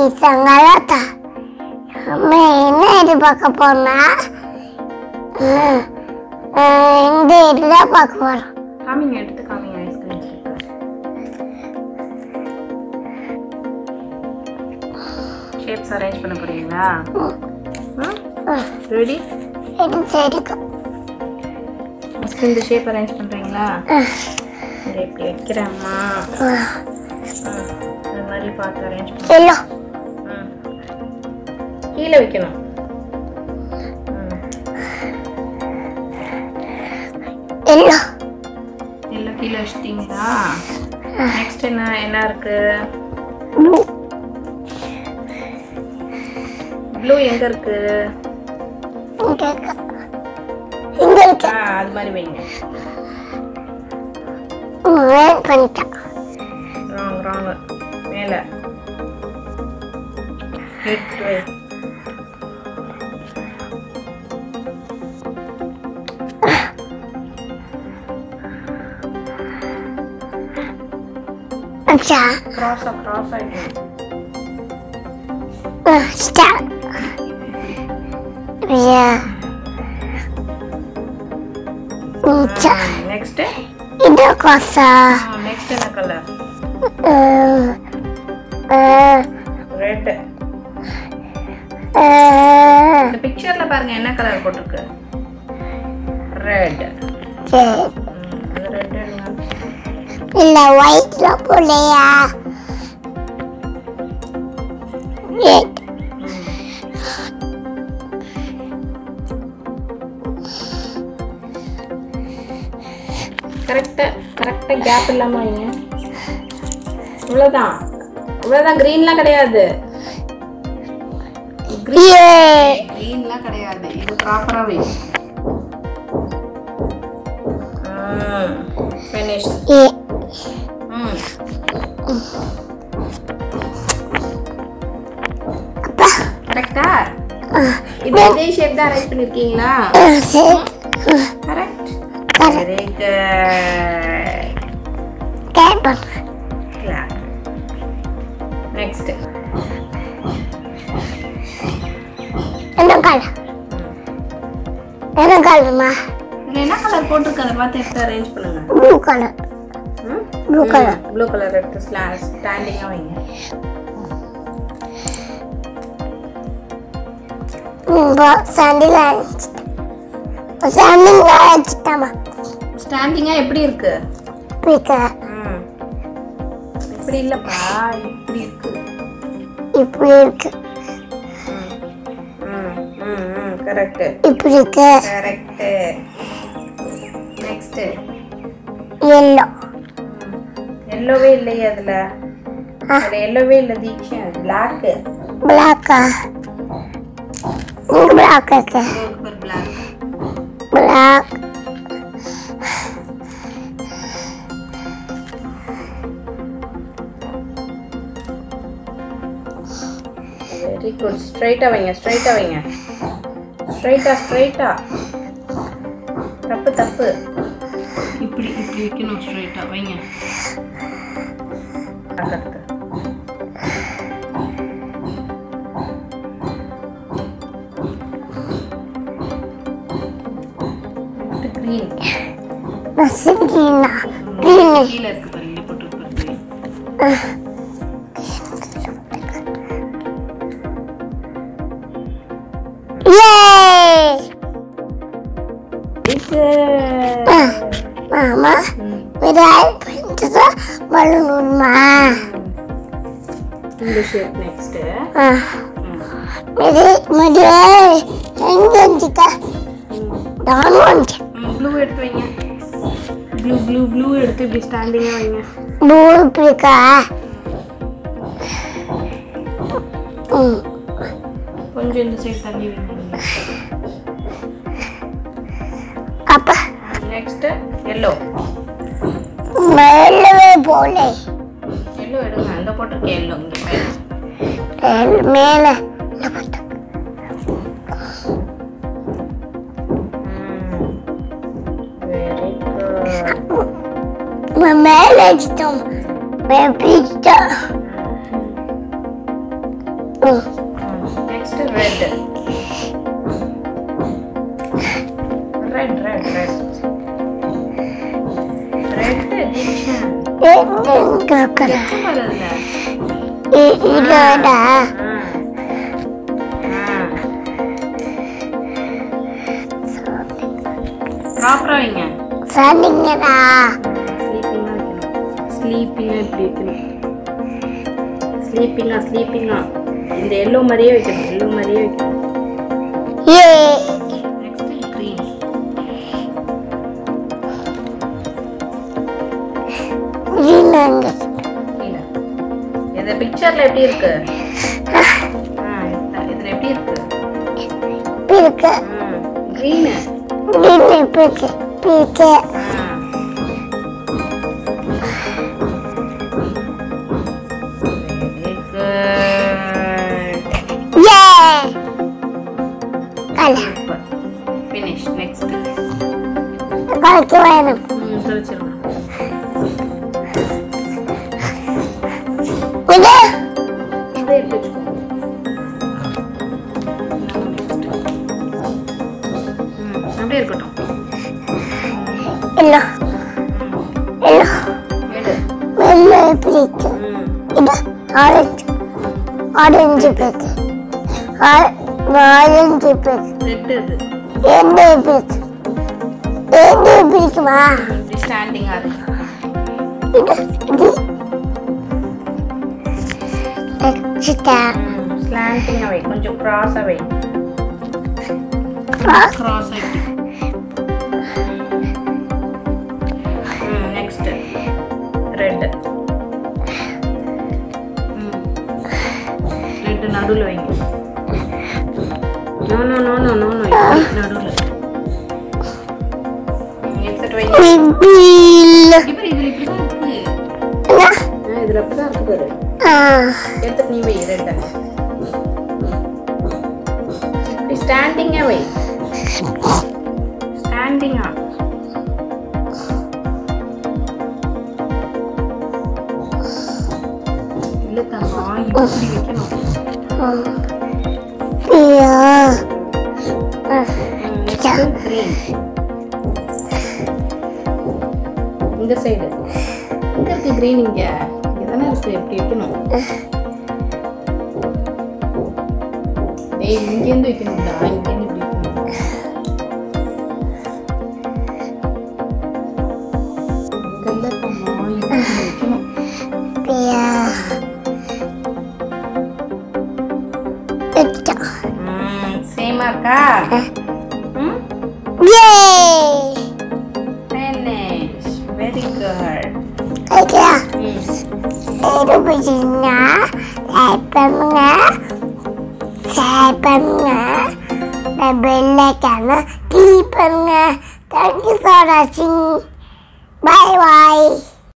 சங்கலாத்தா அம்மா என்ன எதிர்பார்க்க போனா ம், ம், இந்த இதுதான் பார்க்க போறோம் காமிங்க எடுத்து காமிங்க ஐஸ்கிரீம் ஷேப்ஸ் அரேஞ்ச் பண்ண போறீங்களா ரெடி இது சரிக்கும் ஃபஸ்ட்டு இந்த ஷேப் அரேஞ்ச் பண்ணுறீங்களா இதை இப்படி வைக்கிறேம்மா ம், அது மாதிரி பார்த்து அரேஞ்ச் பண்ண எல்லோ ம். கீழே வைக்கணும் ம். எல்லோ எல்லாம் கீழே வச்சிட்டீங்களா நெக்ஸ்ட் என்ன என்ன இருக்கு ப்ளூ ப்ளூ எங்க இருக்கு இங்க இருக்கு இங்க இருக்கு ஆ அது மாதிரி வைங்க வேன் பண்ணிட்டேன் ராங் ராங் மேலே எடுத்து வை அச்சா கிராஸா கிராஸ் ஆகிடும் ஸ்டார் ஐயா அச்சா நெக்ஸ்ட் இது கோசா நெக்ஸ்ட் என்ன கலர் ரெட் இந்த பிக்சர்ல பாருங்க என்ன கலர் போட்டிருக்கு ரெட் சரி அது ரெட் எடுங்க இல்ல ஒயிட்ல போலையா ரெட் கரெக்டா கரெக்டா கேப் இல்லாம வைங்க இவ்வளவுதான் இவ்வளவுதான் கிரீன்லாம் கிடையாது ஏ கிரீன்லாம் கிடையாது இது ப்ராப்பரா வை ஃபினிஷ் ஏ ம் அப்பா கரெக்டா இது இதே ஷேப் தான் அரேஞ்ச் பண்ணிருக்கீங்களா சரி கரெக்ட் Correct. வெரி குட் கேட்பேன் நெக்ஸ்ட் என்ன கலர் என்ன கலர்மா இதுல என்ன கலர் போட்டிருக்கு அதை பார்த்து எடுத்து அரேஞ்ச் பண்ணுங்க blue colour blue colour blue colour எடுத்து ஸ்டாண்டிங்காக வைங்க சாண்டில் சாண்டில் அடிச்சிட்டாமா ஸ்டாண்டிங்கா எப்படி இருக்கு பிடிக்க ம் இப்படி இல்லப்பா இப்படி இருக்கு இப்படி இருக்கு ம் ம் ம் கரெக்ட் இப்படி இருக்கு கரெக்ட் நெக்ஸ்ட் எல்லோ எல்லோவே இல்லையே அதுல அதுல எல்லோவே இல்ல தீக்ஷா பிளாக் பிளாக்கா இங்க பிளாக் இருக்கு ஒரு பிளாக் பிளாக் வெரி குட் ஸ்ட்ரைட்டா வைங்க ஸ்ட்ரைட்டா வைங்க ஸ்ட்ரைட்டா ஸ்ட்ரைட்டா தப்பு தப்பு இப்படி இப்படி வைக்கணும் ஸ்ட்ரைட்டா வைங்க அடுத்து கிரீன் நசுக்கினா கிரீன் கீழே இருக்கு பாரு இங்க போட்டுருக்கு பாரு green. ஏ Very good. மாமா ம். మీరు పెంచుతా వాళ్ళు నువ్వు இந்த ஷேப் நெக்ஸ்ட் మీరు మీరు ఎంచుక డాన్ వంటి ப்ளூ எடுத்து வைங்க ப்ளூ ப்ளூ ப்ளூ எடுத்து இப்படி ஸ்டாண்டிங்காக வைங்க భూపిక கொஞ்சம் இந்த சைடு தள்ளி வைங்க అప్ప நெக்ஸ்ட் எல்லோ మేలవే పోలే எல்லோ எடுங்க அந்த போட்டிருக்கேன் எல்லோ இங்கே மேலே మేల வெரி குட் మేల ఇష్టం మేము పిచ్చ ம் next red red red red red Dheekshan எங்க இருக்கிற வருதுல இதோட ப்ராப்பரா வைங்க சொன்னீங்கடா ஸ்லீப்பிங்கா வைக்கணும் ஸ்லீப்பிங்கா இப்படி வைக்கணும் ஸ்லீப்பிங்கா ஸ்லீப்பிங்கா இந்த எல்லோ மாதிரியே வைக்கணும் எல்லோ மாதிரியே வைக்கணும் ஏ நெக்ஸ்ட் க்ரீன் இல்லைங்க கீழே இந்த பிக்சர்ல எப்படி இருக்கு ஆ, இதுல- இதுல எப்படி இருக்கு பிரிக்க க்ரீனு நின்று பிரிக்க பிரிக்க வெரி குட் ஏ கல சூப்பர் ஃபினிஷ் நெக்ஸ்ட் கலக்கி வேணும் ம் தொலைச்சிடலாம் இது அதை எடுத்து வச்சுக்கோ ம் அப்படியே இருக்கட்டும் இல்ல இல்ல எடு வெள்ளை பிரிக்க ம் இது ஆரஞ்சு ஆரஞ்சு பிரிக்க ஆரஞ்சு பிரிக்க ரெட் இது என்ன பிரிக்க என்ன பிரிக்குமா இப்படி ஸ்டாண்டிங்காக இருக்கு இது இது வச்சுட்டா ம் ஸ்லாண்டிங்காக வை கொஞ்சம் க்ராஸாக வை Cross. க்ராஸ் ஆகி ம் நெக்ஸ்ட் ரெட் ம் ரெட் நடுவில் வைங்க no no no no no no நடுவில் நெக்ஸ்ட் வைங்க இல்ல இப்போ இதில் இப்படி தான் இருக்கு என்ன? ஆ இதில் அப்படி தான் இருக்கு பாரு ஆ, எடுத்துட்டு நீ வை ரெட்டை இப்படி ஸ்டாண்டிங்கா வை ஸ்டாண்டிங்கா இல்ல தங்கம் இப்படி வைக்கணும் ஆ. ஐயோ. ஆ, நெக்ஸ்ட் கிரீன் இந்த சைடு இங்க இருக்கு கிரீன் இங்க இங்க தானே இருக்கு இப்படி வைக்கணும் ஏய் இங்க இருந்து வைக்கணும்டா இங்க இருந்து இப்படி வைக்கணும் இங்க இல்ல தங்கம் இங்க இருந்து வைக்கணும் ஐயா. வச்சுட்டா. சேமா இருக்கா ம் Yay! finish very good ஐயா, ம் இது பிடிச்சிருந்தா லைக் பண்ணுங்க ஷேர் பண்ணுங்க இந்த பெல்லைக்கான கிளிக் பண்ணுங்க தேங்க்யூ ஃபார் வாட்சிங் பாய் பாய்